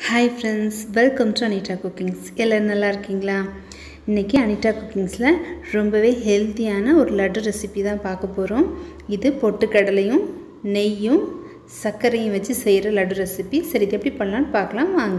hi friends welcome to Anita cookings எல்லோரும் நல்லா இருக்கீங்களா இன்றைக்கி அனிட்டா குக்கிங்ஸில் ரொம்பவே ஹெல்த்தியான ஒரு லட்டு ரெசிபி தான் பார்க்க போகிறோம் இது பொட்டுக்கடலையும் நெய்யும் சர்க்கரையும் வச்சு செய்கிற லட்டு ரெசிபி சரி இது எப்படி பண்ணலான்னு பார்க்கலாம் வாங்க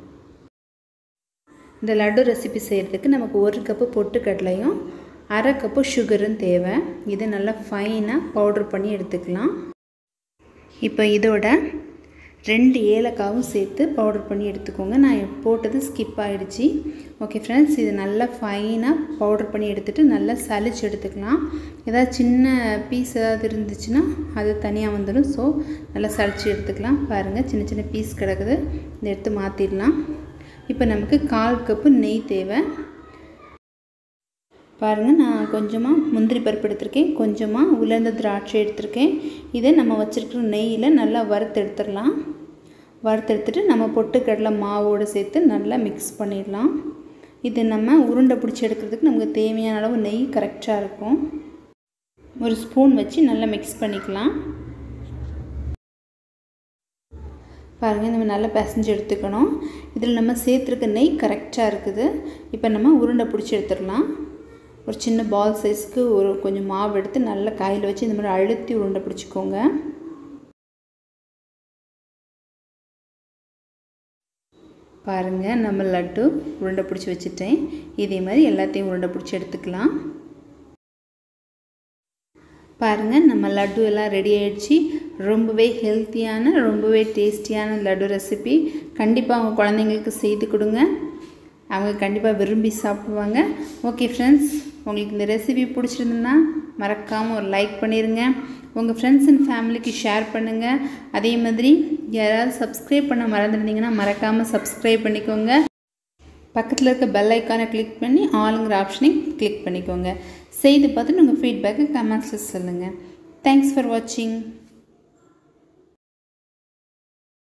இந்த லட்டு ரெசிபி செய்கிறதுக்கு நமக்கு ஒரு கப்பு பொட்டுக்கடலையும் அரை கப்பு சுகரும் தேவை இதை நல்லா ஃபைனாக பவுட்ரு பண்ணி எடுத்துக்கலாம் இப்போ இதோட ரெண்டு ஏலக்காவும் சேர்த்து பவுடர் பண்ணி எடுத்துக்கோங்க நான் போட்டது ஸ்கிப் ஆகிடுச்சி ஓகே ஃப்ரெண்ட்ஸ் இது நல்லா ஃபைனாக பவுடர் பண்ணி எடுத்துகிட்டு நல்லா சளிச்சு எடுத்துக்கலாம் ஏதாவது சின்ன பீஸ் ஏதாவது இருந்துச்சுன்னா அது தனியாக வந்துடும் ஸோ நல்லா சளிச்சு எடுத்துக்கலாம் பாருங்கள் சின்ன சின்ன பீஸ் கிடக்குது இதை எடுத்து மாற்றிடலாம் இப்போ நமக்கு கால் கப்பு நெய் தேவை பாருங்கள் நான் கொஞ்சமாக முந்திரி பருப்பு எடுத்திருக்கேன் கொஞ்சமாக உலர்ந்த திராட்சை எடுத்திருக்கேன் இதை நம்ம வச்சுருக்கிற நெய்யில் நல்லா வறுத்து எடுத்துடலாம் வறுத்து எடுத்துட்டு நம்ம பொட்டுக்கடலை மாவோடு சேர்த்து நல்லா மிக்ஸ் பண்ணிடலாம் இது நம்ம உருண்டை பிடிச்சி எடுக்கிறதுக்கு நமக்கு தேவையான அளவு நெய் கரெக்டாக இருக்கும் ஒரு ஸ்பூன் வச்சு நல்லா மிக்ஸ் பண்ணிக்கலாம் பாருங்கள் நம்ம நல்லா பிசைஞ்சு எடுத்துக்கணும் இதில் நம்ம சேர்த்துருக்க நெய் கரெக்டாக இருக்குது இப்போ நம்ம உருண்டை பிடிச்சி எடுத்துடலாம் ஒரு சின்ன பால் சைஸ்க்கு ஒரு கொஞ்சம் மாவு எடுத்து நல்லா காயில் வச்சு இந்த மாதிரி அழுத்தி உருண்டை பிடிச்சிக்கோங்க பாருங்கள் நம்ம லட்டு உருண்டை பிடிச்சி வச்சுட்டேன் இதே மாதிரி எல்லாத்தையும் உருண்டை பிடிச்சி எடுத்துக்கலாம் பாருங்கள் நம்ம லட்டு எல்லாம் ரெடி ஆகிடுச்சு ரொம்பவே ஹெல்த்தியான ரொம்பவே டேஸ்டியான லட்டு ரெசிபி கண்டிப்பாக அவங்க குழந்தைங்களுக்கு செய்து கொடுங்க அவங்க கண்டிப்பாக விரும்பி சாப்பிடுவாங்க ஓகே ஃப்ரெண்ட்ஸ் உங்களுக்கு இந்த ரெசிபி பிடிச்சிருந்துன்னா மறக்காமல் ஒரு லைக் பண்ணிடுங்க உங்கள் ஃப்ரெண்ட்ஸ் அண்ட் ஃபேமிலிக்கு ஷேர் பண்ணுங்கள் அதே மாதிரி யாராவது சப்ஸ்கிரைப் பண்ண மறந்துருந்தீங்கன்னா மறக்காமல் சப்ஸ்கிரைப் பண்ணிக்கோங்க பக்கத்தில் இருக்க பெல் ஐக்கானை கிளிக் பண்ணி ஆளுங்கிற ஆப்ஷனையும் கிளிக் பண்ணிக்கோங்க செய்து பார்த்துட்டு உங்கள் ஃபீட்பேக்கை கமெண்ட்ஸில் சொல்லுங்கள் தேங்க்ஸ் ஃபார் வாட்சிங்